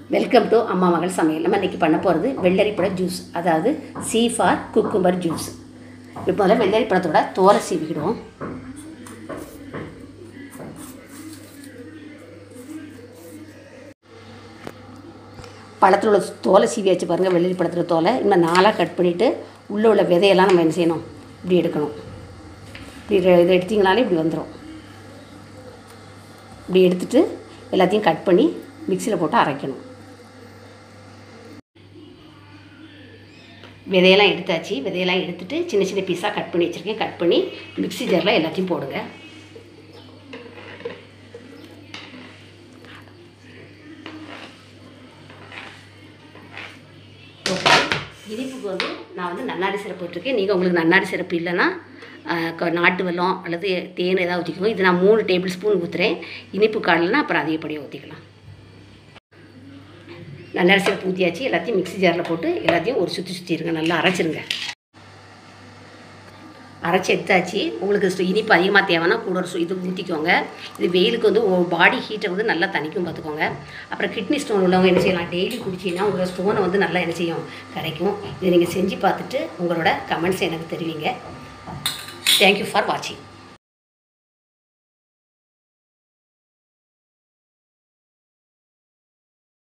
welcome to அம்மா மகள் சமையல் நம்ம இன்றைக்கி பண்ண போகிறது வெள்ளரிப்பழ ஜூஸ் அதாவது சி ஃபார் குக்கும்பர் ஜூஸ் இப்போ முதல்ல வெள்ளரி பழத்தோட தோலை சீவிக்கிடுவோம் பழத்தில் உள்ள தோலை சீவி வச்சு பாருங்கள் வெள்ளரி பழத்தில் தோலை இன்னும் நாலாக கட் பண்ணிவிட்டு உள்ளே உள்ள விதையெல்லாம் நம்ம என்ன செய்யணும் இப்படி எடுக்கணும் இப்படி இதை இதை எடுத்திங்கனாலே இப்படி வந்துடும் இப்படி எடுத்துட்டு எல்லாத்தையும் கட் பண்ணி மிக்சியில் போட்டு அரைக்கணும் விதையெல்லாம் எடுத்தாச்சு விதையெல்லாம் எடுத்துட்டு சின்ன சின்ன பீஸாக கட் பண்ணி வச்சுருக்கேன் கட் பண்ணி மிக்ஸி ஜாரில் எல்லாத்தையும் போடுங்க இனிப்புக்கு வந்து நான் வந்து நன்னாரி சிறப்பு போட்டிருக்கேன் நீங்கள் உங்களுக்கு நன்னாரி சிறப்பு இல்லைன்னா ஆஹ், க- நாட்டு வெல்லம் அல்லது தேன் ஏதாவது ஊற்றிக்கோங்க இது நான் மூணு டேபிள் ஸ்பூன் ஊற்றுறேன் இனிப்பு காடலைன்னா அப்புறம் அதிகப்படியாக ஊற்றிக்கலாம் நன்னாரி சிறப்பு ஊற்றியாச்சு எல்லாத்தையும் மிக்ஸி ஜாரில் போட்டு எல்லாத்தையும் ஒரு சுற்றி சுற்றிடுங்க நல்லா அரைச்சிருங்க அரைச்சி எடுத்தாச்சு உங்களுக்கு சு- இனிப்பு அதிகமாக தேவைன்னா கூட ஒரு சு- இது ஊற்றிக்கோங்க இது வெயிலுக்கு வந்து பாடி ஹீட்டை வந்து நல்லா தணிக்கும் பார்த்துக்கோங்க அப்புறம் கிட்னி ஸ்டோன் உள்ளவங்க என்ன செய்யலாம் டெய்லி குடிச்சிங்கன்னா உங்களோட ஸ்டோனை வந்து நல்லா என்ன செய்யும் கரைக்கும் இதை நீங்கள் செஞ்சு பார்த்துட்டு உங்களோட கமெண்ட்ஸ் எனக்கு தெரிவிங்க தேங்க்யூ ஃபார் வாட்சிங்